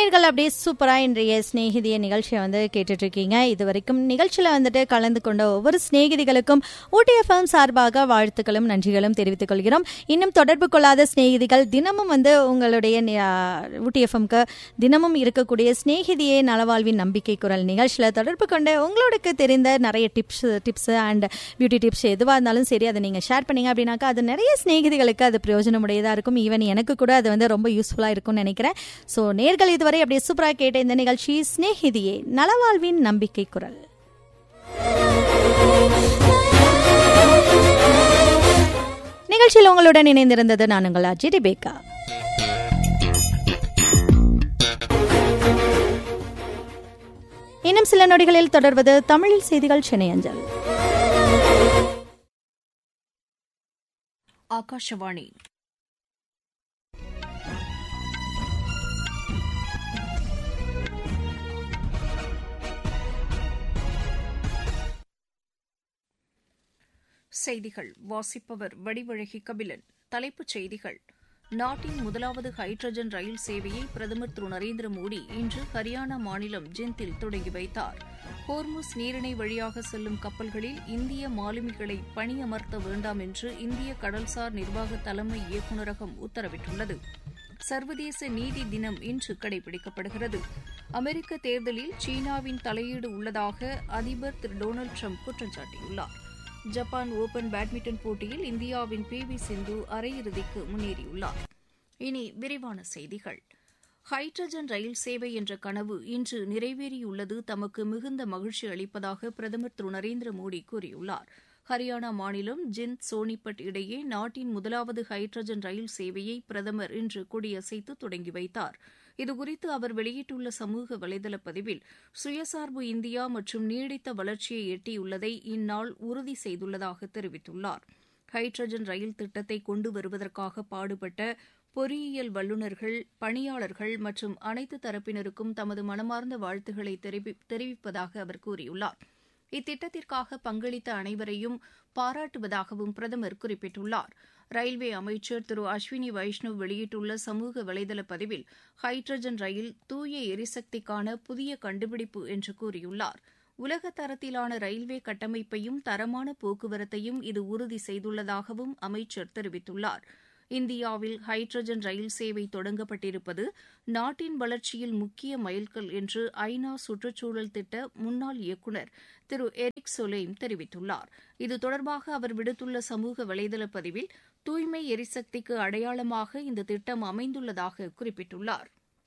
நேர்கள் அப்படியே சூப்பரா இன்றைய சிநேகிதிய நிகழ்ச்சியை வந்து கேட்டுட்டு இருக்கீங்க இது வரைக்கும் நிகழ்ச்சியில வந்துட்டு கலந்து கொண்ட ஒவ்வொரு சிநேகிதிகளுக்கும் ஊட்டி எஃப்எம் சார்பாக வாழ்த்துக்களும் நன்றிகளும் தெரிவித்துக் கொள்கிறோம் இன்னும் தொடர்பு கொள்ளாத சிநேகிதிகள் தினமும் வந்து உங்களுடைய நி- ஆ, ஊட்டி எஃப்எம்க்கு தினமும் இருக்கக்கூடிய சிநேகிதியே நலவாழ்வின் நம்பிக்கை குரல் நிகழ்ச்சியில தொடர்பு கொண்டு உங்களுக்கு தெரிந்த நிறைய tips tips and beauty tips எதுவாக இருந்தாலும் சரி அதை நீங்கள் ஷேர் பண்ணீங்க அப்படின்னாக்கா அது நிறைய சிநேகிதிகளுக்கு அது பிரயோஜனமுடையதாக இருக்கும் ஈவன் எனக்கு கூட அது வந்து ரொம்ப யூஸ்ஃபுல்லாக இருக்கும்னு நினைக்கிறேன் ஸோ நேர்கள் இதுவரை அப்படியே சூப்பராக கேட்ட இந்த நிகழ்ச்சி சிநேகிதியே நலவாழ்வின் நம்பிக்கை குரல் நிகழ்ச்சியில் உங்களுடன் இணைந்திருந்தது நான் உங்கள் அஜய் ரிபேக்கா இன்னும் சில நொடிகளில் தொடர்வது தமிழில் செய்திகள் சென்னை அஞ்சல் ಆಕಾಶವಾಣಿ செய்திகள் வாசிப்பவர் வடிவழகி கபிலன் தலைப்புச் செய்திகள் நாட்டின் முதலாவது ஹைட்ரஜன் ரயில் சேவையை பிரதமர் திரு நரேந்திர மோடி இன்று ஹரியானா மாநிலம் ஜிந்தில் தொடங்கி வைத்தார் ஹோர்முஸ் நீரிணை வழியாக செல்லும் கப்பல்களில் இந்திய மாலுமிகளை பணியமர்த்த வேண்டாம் என்று இந்திய கடல்சார் நிர்வாக தலைமை இயக்குநரகம் உத்தரவிட்டுள்ளது சர்வதேச நீதி தினம் இன்று கடைபிடிக்கப்படுகிறது அமெரிக்க தேர்தலில் சீனாவின் தலையீடு உள்ளதாக அதிபர் திரு டொனால்டு ட்ரம்ப் குற்றம் சாட்டியுள்ளார் ஜப்பான் ஓபன் பேட்மிண்டன் போட்டியில் இந்தியாவின் பி வி சிந்து அரையிறுதிக்கு முன்னேறியுள்ளார் இனி விரிவான செய்திகள் ஹைட்ரஜன் ரயில் சேவை என்ற கனவு இன்று நிறைவேறியுள்ளது தமக்கு மிகுந்த மகிழ்ச்சி அளிப்பதாக பிரதமர் திரு நரேந்திர மோடி கூறியுள்ளார் ஹரியானா மாநிலம் ஜிந்த் சோனிபட் இடையே நாட்டின் முதலாவது ஹைட்ரஜன் ரயில் சேவையை பிரதமர் இன்று கொடியசைத்து தொடங்கி வைத்தார் இதுகுறித்து அவர் வெளியிட்டுள்ள சமூக வலைதள பதிவில் சுயசார்பு இந்தியா மற்றும் நீடித்த வளர்ச்சியை எட்டியுள்ளதை இந்நாள் உறுதி செய்துள்ளதாக தெரிவித்துள்ளார் ஹைட்ரஜன் ரயில் திட்டத்தை கொண்டு வருவதற்காக பாடுபட்ட பொறியியல் வல்லுநர்கள் பணியாளர்கள் மற்றும் அனைத்து தரப்பினருக்கும் தமது மனமார்ந்த வாழ்த்துக்களை தெரிவி- தெரிவிப்பதாக அவர் கூறியுள்ளார் இத்திட்டத்திற்காக பங்களித்த அனைவரையும் பாராட்டுவதாகவும் பிரதமர் குறிப்பிட்டுள்ளார் ரயில்வே அமைச்சர் திரு அஸ்வினி வைஷ்ணவ் வெளியிட்டுள்ள சமூக வலைதள பதிவில் ஹைட்ரஜன் ரயில் தூய எரிசக்திக்கான புதிய கண்டுபிடிப்பு என்று கூறியுள்ளார் உலக தரத்திலான ரயில்வே கட்டமைப்பையும் தரமான போக்குவரத்தையும் இது உறுதி செய்துள்ளதாகவும் அமைச்சர் தெரிவித்துள்ளார் இந்தியாவில் ஹைட்ரஜன் ரயில் சேவை தொடங்கப்பட்டிருப்பது நாட்டின் வளர்ச்சியில் முக்கிய மைல்கல் என்று ஐநா சுற்றுச்சூழல் திட்ட முன்னாள் இயக்குநர் திரு எரிக் சொலேம் தெரிவித்துள்ளார் இது தொடர்பாக அவர் விடுத்துள்ள சமூக வலைதள பதிவில் தூய்மை எரிசக்திக்கு அடையாளமாக இந்த திட்டம் அமைந்துள்ளதாக குறிப்பிட்டுள்ளார்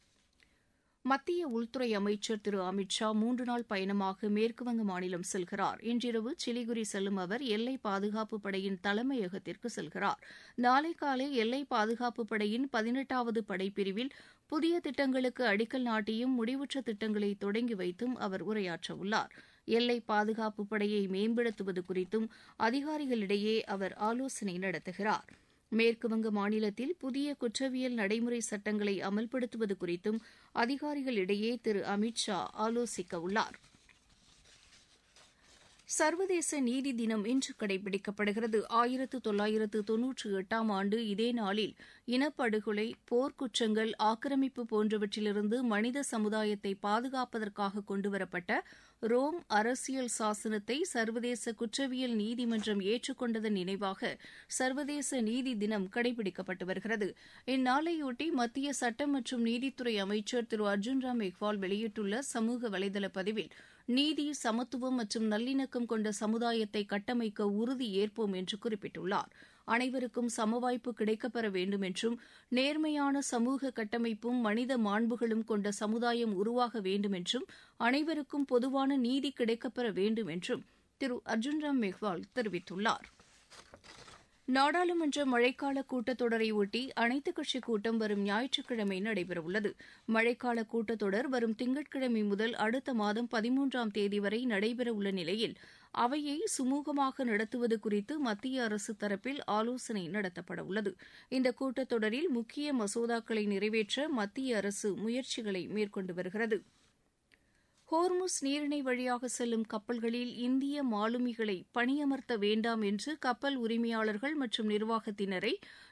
மத்திய உள்துறை அமைச்சர் திரு அமித் ஷா மூன்று நாள் பயணமாக மேற்குவங்க மாநிலம் செல்கிறார் இன்றிரவு சிலிகுரி செல்லும் அவர் எல்லை பாதுகாப்பு படையின் தலைமையகத்திற்கு செல்கிறார் நாளை காலை எல்லை பாதுகாப்பு படையின் பதினெட்டாவது படைப்பிரிவில் புதிய திட்டங்களுக்கு அடிக்கல் நாட்டியும் முடிவுற்ற திட்டங்களை தொடங்கி வைத்தும் அவர் உரையாற்றவுள்ளார் எல்லை பாதுகாப்பு படையை மேம்படுத்துவது குறித்தும் அதிகாரிகளிடையே அவர் ஆலோசனை நடத்துகிறார் மேற்குவங்க மாநிலத்தில் புதிய குற்றவியல் நடைமுறை சட்டங்களை அமல்படுத்துவது குறித்தும் அதிகாரிகளிடையே திரு அமித் ஷா ஆலோசிக்க உள்ளார் சர்வதேச நீதி தினம் இன்று கடைபிடிக்கப்படுகிறது ஆயிரத்து தொள்ளாயிரத்து தொன்னூற்றி எட்டாம் ஆண்டு இதே நாளில் இனப்படுகொலை போர்க்குற்றங்கள் ஆக்கிரமிப்பு போன்றவற்றிலிருந்து மனித சமுதாயத்தை பாதுகாப்பதற்காக கொண்டுவரப்பட்ட ரோம் அரசியல் சாசனத்தை சர்வதேச குற்றவியல் நீதிமன்றம் ஏற்றுக்கொண்டதன் நினைவாக சர்வதேச நீதி தினம் கடைபிடிக்கப்பட்டு வருகிறது இந்நாளையொட்டி மத்திய சட்டம் மற்றும் நீதித்துறை அமைச்சர் திரு அர்ஜுன் ராம் மெக்வால் வெளியிட்டுள்ள சமூக வலைதள பதிவில் நீதி சமத்துவம் மற்றும் நல்லிணக்கம் கொண்ட சமுதாயத்தை கட்டமைக்க உறுதி ஏற்போம் என்று குறிப்பிட்டுள்ளார் அனைவருக்கும் சமவாய்ப்பு கிடைக்கப்பெற வேண்டும் என்றும் நேர்மையான சமூக கட்டமைப்பும் மனித மாண்புகளும் கொண்ட சமுதாயம் உருவாக வேண்டும் என்றும் அனைவருக்கும் பொதுவான நீதி கிடைக்கப்பெற வேண்டும் என்றும் திரு அர்ஜுன் ராம் மெஹ்வால் தெரிவித்துள்ளார் நாடாளுமன்ற மழைக்கால கூட்டத்தொடரை ஒட்டி அனைத்துக் கட்சி கூட்டம் வரும் ஞாயிற்றுக்கிழமை நடைபெறவுள்ளது மழைக்கால கூட்டத்தொடர் வரும் திங்கட்கிழமை முதல் அடுத்த மாதம் பதிமூன்றாம் தேதி வரை நடைபெறவுள்ள நிலையில் அவையை சுமூகமாக நடத்துவது குறித்து மத்திய அரசு தரப்பில் ஆலோசனை நடத்தப்பட உள்ளது இந்த கூட்டத்தொடரில் முக்கிய மசோதாக்களை நிறைவேற்ற மத்திய அரசு முயற்சிகளை மேற்கொண்டு வருகிறது ஹோர்முஸ் நீரிணை வழியாக செல்லும் கப்பல்களில் இந்திய மாலுமிகளை பணியமர்த்த வேண்டாம் என்று கப்பல் உரிமையாளர்கள் மற்றும் நிர்வாகத்தினரை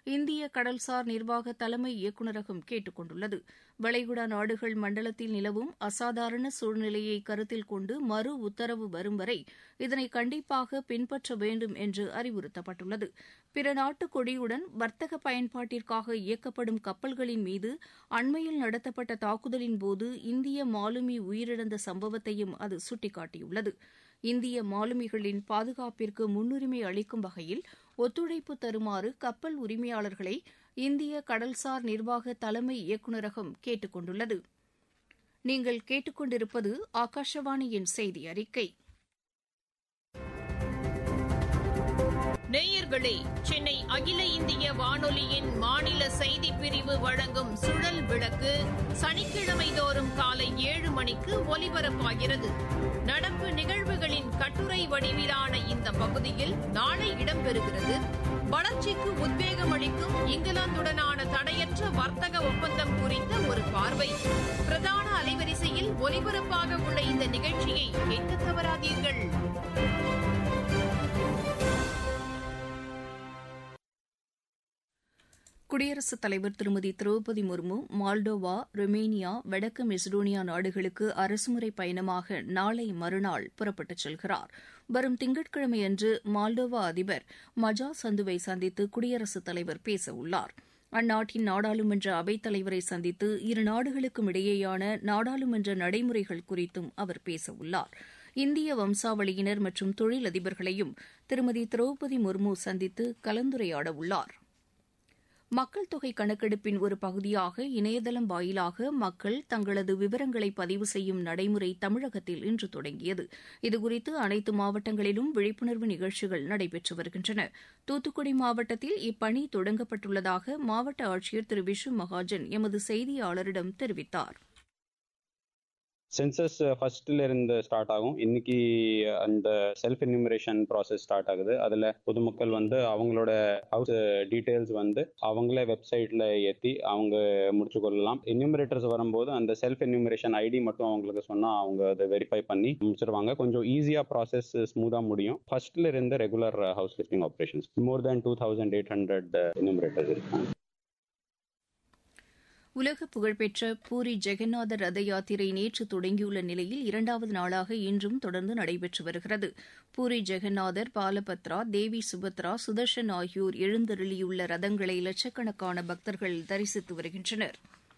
இந்திய கடல்சார் நிர்வாக தலைமை இயக்குநரகம் கேட்டுக் கொண்டுள்ளது வளைகுடா நாடுகள் மண்டலத்தில் நிலவும் அசாதாரண சூழ்நிலையை கருத்தில் கொண்டு மறு உத்தரவு வரும் வரை இதனை கண்டிப்பாக பின்பற்ற வேண்டும் என்று அறிவுறுத்தப்பட்டுள்ளது பிற நாட்டு கொடியுடன் வர்த்தக பயன்பாட்டிற்காக இயக்கப்படும் கப்பல்களின் மீது அண்மையில் நடத்தப்பட்ட தாக்குதலின் போது இந்திய மாலுமி உயிரிழந்த சம்பவத்தையும் அது சுட்டிக்காட்டியுள்ளது இந்திய மாலுமிகளின் பாதுகாப்பிற்கு முன்னுரிமை அளிக்கும் வகையில் ஒத்துழைப்பு தருமாறு கப்பல் உரிமையாளர்களை இந்திய கடல்சார் நிர்வாக தலைமை இயக்குநரகம் கேட்டுக் கொண்டுள்ளது நீங்கள் கேட்டுக்கொண்டிருப்பது ஆகாஷவாணியின் செய்தி அறிக்கை நேயர்களே சென்னை அகில இந்திய வானொலியின் மாநில செய்திப் பிரிவு வழங்கும் சுழல் விளக்கு சனிக்கிழமை தோறும் காலை ஏழு மணிக்கு ஒலிபரப்பாகிறது நடப்பு நிகழ்வுகளின் கட்டுரை வடிவிலான இந்த பகுதியில் நாளை இடம்பெறுகிறது வளர்ச்சிக்கு உத்வேகம் அளிக்கும் இங்கிலாந்துடனான தடையற்ற வர்த்தக ஒப்பந்தம் குறித்த ஒரு பார்வை பிரதான அலைவரிசையில் ஒலிபரப்பாக உள்ள இந்த நிகழ்ச்சியை கேட்க தவறாதீர்கள் குடியரசுத் தலைவர் திருமதி திரௌபதி முர்மு மால்டோவா ரொமேனியா வடக்கு மெசடோனியா நாடுகளுக்கு அரசுமுறை பயணமாக நாளை மறுநாள் புறப்பட்டுச் செல்கிறார் வரும் திங்கட்கிழமையன்று மால்டோவா அதிபர் மஜா சந்துவை சந்தித்து குடியரசுத் தலைவர் பேச உள்ளார் அந்நாட்டின் நாடாளுமன்ற அவைத் தலைவரை சந்தித்து இரு நாடுகளுக்கும் இடையேயான நாடாளுமன்ற நடைமுறைகள் குறித்தும் அவர் பேச உள்ளார் இந்திய வம்சாவளியினர் மற்றும் தொழிலதிபர்களையும் திருமதி திரௌபதி முர்மு சந்தித்து கலந்துரையாட உள்ளார் மக்கள் தொகை கணக்கெடுப்பின் ஒரு பகுதியாக இணையதளம் வாயிலாக மக்கள் தங்களது விவரங்களை பதிவு செய்யும் நடைமுறை தமிழகத்தில் இன்று தொடங்கியது இதுகுறித்து அனைத்து மாவட்டங்களிலும் விழிப்புணர்வு நிகழ்ச்சிகள் நடைபெற்று வருகின்றன தூத்துக்குடி மாவட்டத்தில் இப்பணி தொடங்கப்பட்டுள்ளதாக மாவட்ட ஆட்சியர் திரு விஷு மகாஜன் எமது செய்தியாளரிடம் தெரிவித்தார் சென்சஸ் ஃபர்ஸ்ட்ல இருந்து ஸ்டார்ட் ஆகும் இன்னைக்கு அந்த செல்ஃப் என்யூமரேஷன் ப்ராசஸ் ஸ்டார்ட் ஆகுது அதுல பொதுமக்கள் வந்து அவங்களோட ஹவுஸ் டீடைல்ஸ் வந்து அவங்களே வெப்சைட்ல ஏற்றி அவங்க முடிச்சு கொள்ளலாம் என்யூமரேட்டர்ஸ் வரும்போது அந்த செல்ஃப் என்யூமரேஷன் ஐடி மட்டும் அவங்களுக்கு சொன்னா அவங்க அதை வெரிஃபை பண்ணி முடிச்சிருவாங்க கொஞ்சம் ஈஸியா ப்ராசஸ் ஸ்மூதா முடியும் ஃபர்ஸ்ட்ல இருந்து regular house listing operations more than two thousand eight hundred enumerators இருக்காங்க உலக புகழ்பெற்ற பூரி ஜெகநாதர் ரத யாத்திரை நேற்று தொடங்கியுள்ள நிலையில் இரண்டாவது நாளாக இன்றும் தொடர்ந்து நடைபெற்று வருகிறது பூரி ஜெகநாதர் பாலபத்ரா தேவி சுபத்ரா சுதர்ஷன் ஆகியோர் எழுந்தருளியுள்ள ரதங்களை லட்சக்கணக்கான பக்தர்கள் தரிசித்து வருகின்றனர்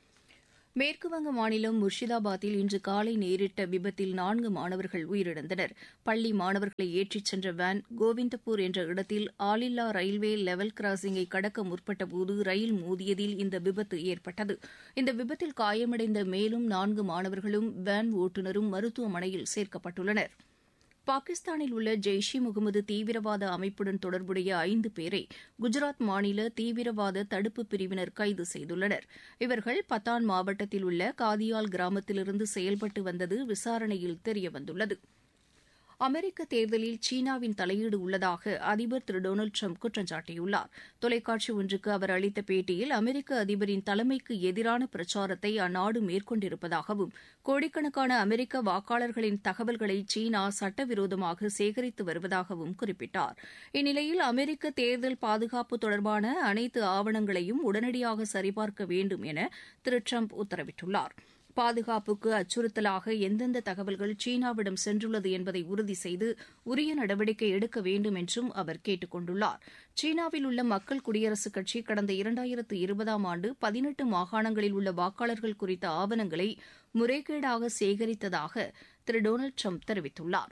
மேற்குவங்க மாநிலம் முர்ஷிதாபாத்தில் இன்று காலை நேரிட்ட விபத்தில் நான்கு மாணவர்கள் உயிரிழந்தனர் பள்ளி மாணவர்களை ஏற்றிச் சென்ற வேன் கோவிந்தப்பூர் என்ற இடத்தில் ஆளில்லா ரயில்வே லெவல் கிராசிங்கை கடக்க முற்பட்டபோது ரயில் மோதியதில் இந்த விபத்து ஏற்பட்டது இந்த விபத்தில் காயமடைந்த மேலும் நான்கு மாணவர்களும் வேன் ஓட்டுநரும் மருத்துவமனையில் சேர்க்கப்பட்டுள்ளனா் பாகிஸ்தானில் உள்ள ஜெய்ஷ் இ முகமது தீவிரவாத அமைப்புடன் தொடர்புடைய ஐந்து பேரை குஜராத் மாநில தீவிரவாத தடுப்பு பிரிவினர் கைது செய்துள்ளனர் இவர்கள் பத்தான் மாவட்டத்தில் உள்ள காதியால் கிராமத்திலிருந்து செயல்பட்டு வந்தது விசாரணையில் தெரியவந்துள்ளது அமெரிக்க தேர்தலில் சீனாவின் தலையீடு உள்ளதாக அதிபர் திரு டொனால்டு ட்ரம்ப் குற்றம் சாட்டியுள்ளார் தொலைக்காட்சி ஒன்றுக்கு அவர் அளித்த பேட்டியில் அமெரிக்க அதிபரின் தலைமைக்கு எதிரான பிரச்சாரத்தை அந்நாடு மேற்கொண்டிருப்பதாகவும் கோடிக்கணக்கான அமெரிக்க வாக்காளர்களின் தகவல்களை சீனா சட்டவிரோதமாக சேகரித்து வருவதாகவும் குறிப்பிட்டார் இந்நிலையில் அமெரிக்க தேர்தல் பாதுகாப்பு தொடர்பான அனைத்து ஆவணங்களையும் உடனடியாக சரிபார்க்க வேண்டும் என திரு ட்ரம்ப் உத்தரவிட்டுள்ளார் பாதுகாப்புக்கு அச்சுறுத்தலாக எந்தெந்த தகவல்கள் சீனாவிடம் சென்றுள்ளது என்பதை உறுதி செய்து உரிய நடவடிக்கை எடுக்க வேண்டும் என்றும் அவர் கேட்டுக் கொண்டுள்ளார் சீனாவில் உள்ள மக்கள் குடியரசுக் கட்சி கடந்த இரண்டாயிரத்து இருபதாம் ஆண்டு பதினெட்டு மாகாணங்களில் உள்ள வாக்காளர்கள் குறித்த ஆவணங்களை முறைகேடாக சேகரித்ததாக திரு டொனால்டு ட்ரம்ப் தெரிவித்துள்ளார்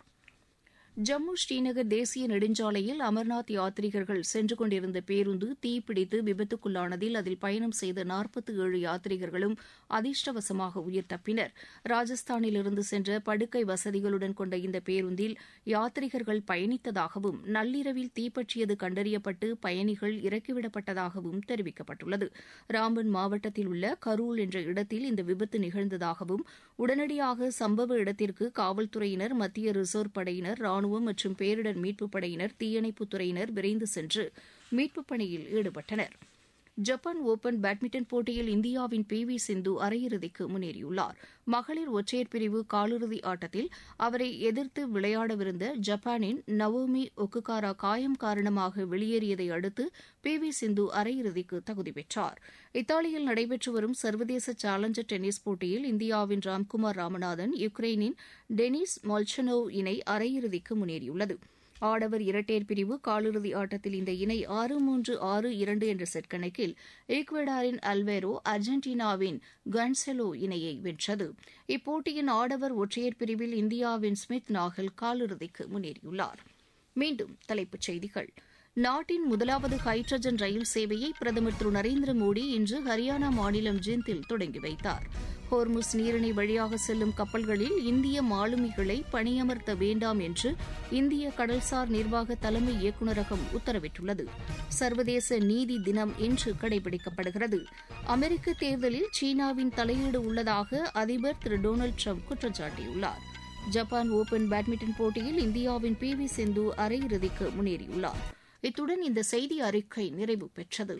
ஜம்மு ஸ்ரீநகர் தேசிய நெடுஞ்சாலையில் அமர்நாத் யாத்ரீகர்கள் சென்று கொண்டிருந்த பேருந்து தீப்பிடித்து விபத்துக்குள்ளானதில் அதில் பயணம் செய்த நாற்பத்தி ஏழு யாத்ரீகர்களும் அதிர்ஷ்டவசமாக உயிர் தப்பினர் ராஜஸ்தானிலிருந்து சென்ற படுக்கை வசதிகளுடன் கொண்ட இந்த பேருந்தில் யாத்ரீகர்கள் பயணித்ததாகவும் நள்ளிரவில் தீப்பற்றியது கண்டறியப்பட்டு பயணிகள் இறக்கிவிடப்பட்டதாகவும் தெரிவிக்கப்பட்டுள்ளது ராம்பன் மாவட்டத்தில் உள்ள கரூல் என்ற இடத்தில் இந்த விபத்து நிகழ்ந்ததாகவும் உடனடியாக சம்பவ இடத்திற்கு காவல்துறையினர் மத்திய ரிசர்வ் படையினர் ராணுவம் மற்றும் பேரிடர் மீட்புப் படையினர் தீயணைப்புத் துறையினர் விரைந்து சென்று மீட்புப் பணியில் ஈடுபட்டனர் ஜப்பான் ஓபன் பேட்மிண்டன் போட்டியில் இந்தியாவின் பி வி சிந்து அரையிறுதிக்கு முன்னேறியுள்ளார் மகளிர் ஒற்றையர் பிரிவு காலிறுதி ஆட்டத்தில் அவரை எதிர்த்து விளையாடவிருந்த ஜப்பானின் நவோமி ஒக்குகாரா காயம் காரணமாக வெளியேறியதை அடுத்து பி வி சிந்து அரையிறுதிக்கு தகுதி பெற்றார் இத்தாலியில் நடைபெற்று வரும் சர்வதேச சேலஞ்சர் டென்னிஸ் போட்டியில் இந்தியாவின் ராம்குமார் ராமநாதன் யுக்ரைனின் டெனிஸ் மொல்ச்சனோவ் இணை அரையிறுதிக்கு முன்னேறியுள்ளது ஆடவர் இரட்டையர் பிரிவு காலிறுதி ஆட்டத்தில் இந்த இணை ஆறு மூன்று ஆறு இரண்டு என்ற செட் கணக்கில் ஈக்வெடாரின் அல்வேரோ அர்ஜென்டினாவின் கன்செலோ இணையை வென்றது இப்போட்டியின் ஆடவர் ஒற்றையர் பிரிவில் இந்தியாவின் ஸ்மித் நாகல் காலிறுதிக்கு முன்னேறியுள்ளார் மீண்டும் தலைப்புச் செய்திகள் நாட்டின் முதலாவது ஹைட்ரஜன் ரயில் சேவையை பிரதமர் திரு நரேந்திர மோடி இன்று ஹரியானா மாநிலம் ஜிந்தில் தொடங்கி வைத்தார் ஹோர்முஸ் நீரிணை வழியாக செல்லும் கப்பல்களில் இந்திய மாலுமிகளை பணியமர்த்த வேண்டாம் என்று இந்திய கடல்சார் நிர்வாக தலைமை இயக்குநரகம் உத்தரவிட்டுள்ளது சர்வதேச நீதி தினம் இன்று கடைபிடிக்கப்படுகிறது அமெரிக்க தேர்தலில் சீனாவின் தலையீடு உள்ளதாக அதிபர் திரு டொனால்டு ட்ரம்ப் குற்றம் சாட்டியுள்ளார் ஜப்பான் ஓபன் பேட்மிண்டன் போட்டியில் இந்தியாவின் பி வி சிந்து அரையிறுதிக்கு முன்னேறியுள்ளார் இத்துடன் இந்த செய்தி அறிக்கை நிறைவு பெற்றது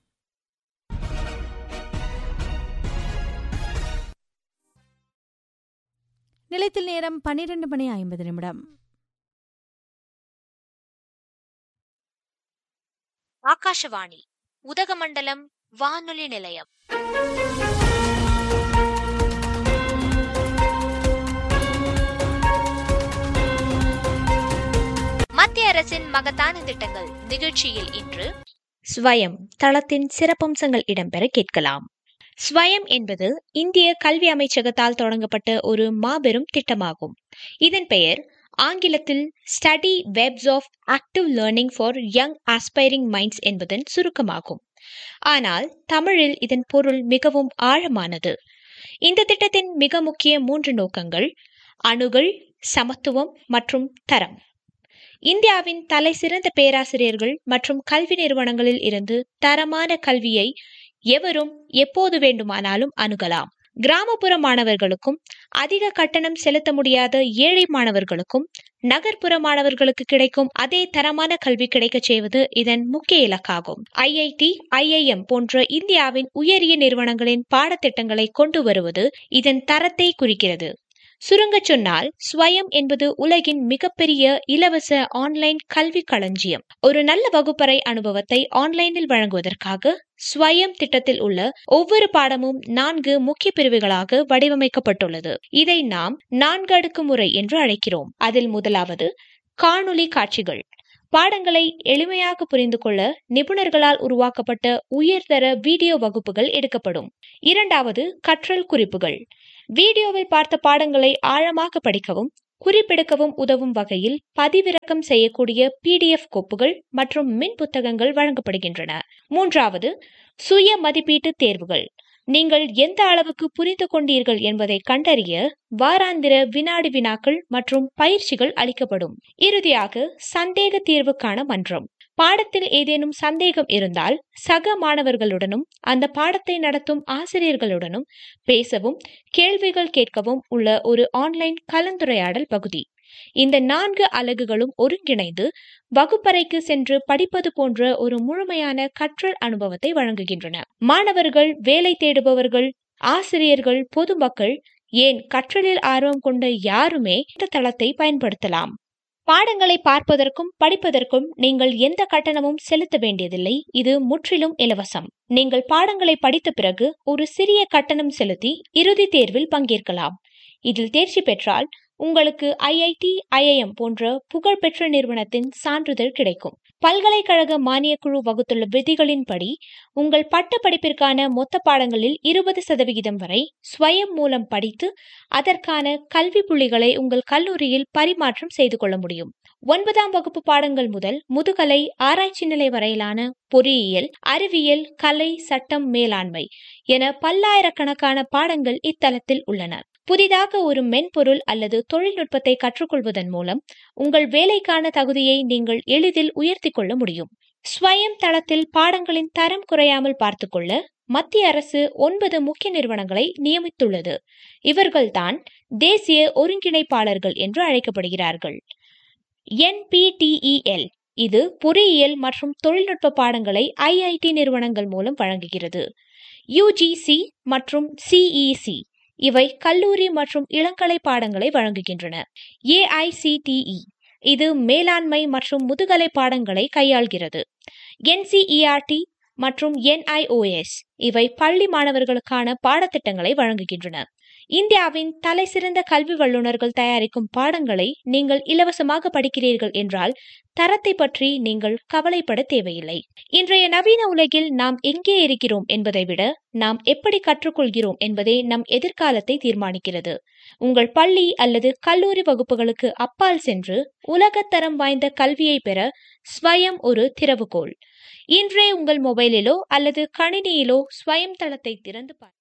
நிலையத்தில் நேரம் பன்னிரண்டு மணி ஐம்பது நிமிடம் ஆகாஷவாணி உதகமண்டலம் வானொலி நிலையம் மத்திய அரசின் மகத்தான திட்டங்கள் நிகழ்ச்சியில் இன்று ஸ்வயம் தளத்தின் சிறப்பம்சங்கள் இடம்பெற கேட்கலாம் ஸ்வயம் என்பது இந்திய கல்வி அமைச்சகத்தால் தொடங்கப்பட்ட ஒரு மாபெரும் திட்டமாகும் இதன் பெயர் ஆங்கிலத்தில் study webs of active learning for young aspiring minds என்பதன் சுருக்கமாகும் ஆனால் தமிழில் இதன் பொருள் மிகவும் ஆழமானது இந்த திட்டத்தின் மிக முக்கிய மூன்று நோக்கங்கள் அணுகல் சமத்துவம் மற்றும் தரம் இந்தியாவின் தலை சிறந்த பேராசிரியர்கள் மற்றும் கல்வி நிறுவனங்களில் இருந்து தரமான கல்வியை எவரும் எப்போது வேண்டுமானாலும் அணுகலாம் கிராமப்புற மாணவர்களுக்கும் அதிக கட்டணம் செலுத்த முடியாத ஏழை மாணவர்களுக்கும் நகர்ப்புற மாணவர்களுக்கு கிடைக்கும் அதே தரமான கல்வி கிடைக்கச் செய்வது இதன் முக்கிய இலக்காகும் ஐஐடி ஐஐஎம் போன்ற இந்தியாவின் உயரிய நிறுவனங்களின் பாடத்திட்டங்களை கொண்டு வருவது இதன் தரத்தை குறிக்கிறது சுருங்கச் சொன்னால் ஸ்வயம் என்பது உலகின் மிகப்பெரிய இலவச ஆன்லைன் கல்வி களஞ்சியம் ஒரு நல்ல வகுப்பறை அனுபவத்தை ஆன்லைனில் வழங்குவதற்காக ஸ்வயம் திட்டத்தில் உள்ள ஒவ்வொரு பாடமும் நான்கு முக்கிய பிரிவுகளாக வடிவமைக்கப்பட்டுள்ளது இதை நாம் நான்கு அடுக்கு முறை என்று அழைக்கிறோம் அதில் முதலாவது காணொளி காட்சிகள் பாடங்களை எளிமையாக புரிந்து கொள்ள நிபுணர்களால் உருவாக்கப்பட்ட உயர்தர வீடியோ வகுப்புகள் எடுக்கப்படும் இரண்டாவது கற்றல் குறிப்புகள் வீடியோவில் பார்த்த பாடங்களை ஆழமாக படிக்கவும் குறிப்பெடுக்கவும் உதவும் வகையில் பதிவிறக்கம் செய்யக்கூடிய பிடிஎஃப் கோப்புகள் மற்றும் மின் புத்தகங்கள் வழங்கப்படுகின்றன மூன்றாவது சுய மதிப்பீட்டு தேர்வுகள் நீங்கள் எந்த அளவுக்கு புரிந்து கொண்டீர்கள் என்பதை கண்டறிய வாராந்திர வினாடி வினாக்கள் மற்றும் பயிற்சிகள் அளிக்கப்படும் இறுதியாக சந்தேக தீர்வுக்கான மன்றம் பாடத்தில் ஏதேனும் சந்தேகம் இருந்தால் சக மாணவர்களுடனும் அந்த பாடத்தை நடத்தும் ஆசிரியர்களுடனும் பேசவும் கேள்விகள் கேட்கவும் உள்ள ஒரு ஆன்லைன் கலந்துரையாடல் பகுதி இந்த நான்கு அலகுகளும் ஒருங்கிணைந்து வகுப்பறைக்கு சென்று படிப்பது போன்ற ஒரு முழுமையான கற்றல் அனுபவத்தை வழங்குகின்றன மாணவர்கள் வேலை தேடுபவர்கள் ஆசிரியர்கள் பொதுமக்கள் ஏன் கற்றலில் ஆர்வம் கொண்ட யாருமே இந்த தளத்தை பயன்படுத்தலாம் பாடங்களை பார்ப்பதற்கும் படிப்பதற்கும் நீங்கள் எந்த கட்டணமும் செலுத்த வேண்டியதில்லை இது முற்றிலும் இலவசம் நீங்கள் பாடங்களை படித்த பிறகு ஒரு சிறிய கட்டணம் செலுத்தி இறுதி தேர்வில் பங்கேற்கலாம் இதில் தேர்ச்சி பெற்றால் உங்களுக்கு ஐஐடி ஐஐஎம் போன்ற புகழ்பெற்ற நிறுவனத்தின் சான்றிதழ் கிடைக்கும் பல்கலைக்கழக மானியக்குழு வகுத்துள்ள விதிகளின்படி உங்கள் பட்ட படிப்பிற்கான மொத்த பாடங்களில் இருபது சதவிகிதம் வரை ஸ்வயம் மூலம் படித்து அதற்கான கல்வி புள்ளிகளை உங்கள் கல்லூரியில் பரிமாற்றம் செய்து கொள்ள முடியும் ஒன்பதாம் வகுப்பு பாடங்கள் முதல் முதுகலை ஆராய்ச்சி நிலை வரையிலான பொறியியல் அறிவியல் கலை சட்டம் மேலாண்மை என பல்லாயிரக்கணக்கான பாடங்கள் இத்தலத்தில் உள்ளன புதிதாக ஒரு மென்பொருள் அல்லது தொழில்நுட்பத்தை கற்றுக்கொள்வதன் மூலம் உங்கள் வேலைக்கான தகுதியை நீங்கள் எளிதில் உயர்த்தி கொள்ள முடியும் ஸ்வயம் தளத்தில் பாடங்களின் தரம் குறையாமல் பார்த்துக்கொள்ள மத்திய அரசு ஒன்பது முக்கிய நிறுவனங்களை நியமித்துள்ளது இவர்கள்தான் தேசிய ஒருங்கிணைப்பாளர்கள் என்று அழைக்கப்படுகிறார்கள் என்பிடிஇஎல் இது பொறியியல் மற்றும் தொழில்நுட்ப பாடங்களை ஐஐடி நிறுவனங்கள் மூலம் வழங்குகிறது யுஜிசி மற்றும் சிஇசி இவை கல்லூரி மற்றும் இளங்கலை பாடங்களை வழங்குகின்றன ஏஐசிடிஇ இது மேலாண்மை மற்றும் முதுகலை பாடங்களை கையாள்கிறது என்சிஇஆர்டி மற்றும் என்ஐஓஎஸ் இவை பள்ளி மாணவர்களுக்கான பாடத்திட்டங்களை வழங்குகின்றன இந்தியாவின் தலைசிறந்த கல்வி வல்லுநர்கள் தயாரிக்கும் பாடங்களை நீங்கள் இலவசமாக படிக்கிறீர்கள் என்றால் தரத்தை பற்றி நீங்கள் கவலைப்பட தேவையில்லை இன்றைய நவீன உலகில் நாம் எங்கே இருக்கிறோம் என்பதை விட நாம் எப்படி கற்றுக்கொள்கிறோம் என்பதே நம் எதிர்காலத்தை தீர்மானிக்கிறது உங்கள் பள்ளி அல்லது கல்லூரி வகுப்புகளுக்கு அப்பால் சென்று உலகத்தரம் வாய்ந்த கல்வியை பெற ஸ்வயம் ஒரு திறவுகோல் இன்றே உங்கள் மொபைலிலோ அல்லது கணினியிலோ ஸ்வயம் தளத்தை திறந்து பாருங்கள்